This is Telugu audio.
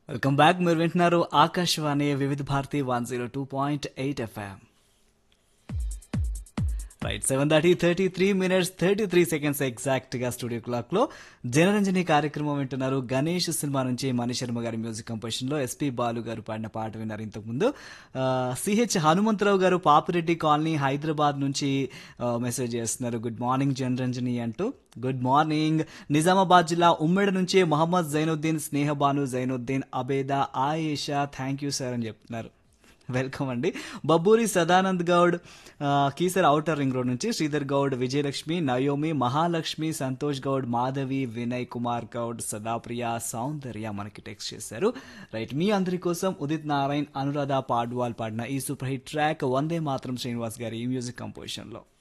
వెల్కమ్ బ్యాక్ మీరు వింటున్నారు Akashvani Vividh Bharati one zero two point eight FM right seven thirty thirty three minutes thirty three seconds exact గా స్టూడియో క్లాక్ లో జనరంజని కార్యక్రమం వింటున్నారు గణేష్ సినిమా నుంచి మణి శర్మ గారి మ్యూజిక్ కంపోజిషన్ లో ఎస్పి బాలు గారు పాడిన పాట విన్నారు ఇంతకు ముందు సిహెచ్ హనుమంతరావు గారు పాపిరెడ్డి కాలనీ హైదరాబాద్ నుంచి మెసేజ్ చేస్తున్నారు గుడ్ మార్నింగ్ జనరంజని అంటూ గుడ్ మార్నింగ్ నిజామాబాద్ జిల్లా ఉమ్మడి నుంచి Mohammed Zainuddin Snehabanu Zainuddin Abeda Ayesha thank you sir అని చెప్తున్నారు వెల్కమ్ అండి బబ్బూరి సదానంద్ గౌడ్ ఆ, కీసర్ ఔటర్ రింగ్ రోడ్ నుంచి శ్రీధర్ గౌడ్ విజయలక్ష్మి నయోమి మహాలక్ష్మి సంతోష్ గౌడ్ మాధవి వినయ్ కుమార్ గౌడ్ సదాప్రియ సౌందర్య మనకి టెక్స్ట్ చేశారు రైట్ మీ అందరి కోసం ఉదిత్ నారాయణ్ అనురాధ పాడ్వాల్ పాడిన ఈ సూపర్ హిట్ ట్రాక్ వందే మాత్రం శ్రీనివాస్ గారి ఈ మ్యూజిక్ కంపోజిషన్ లో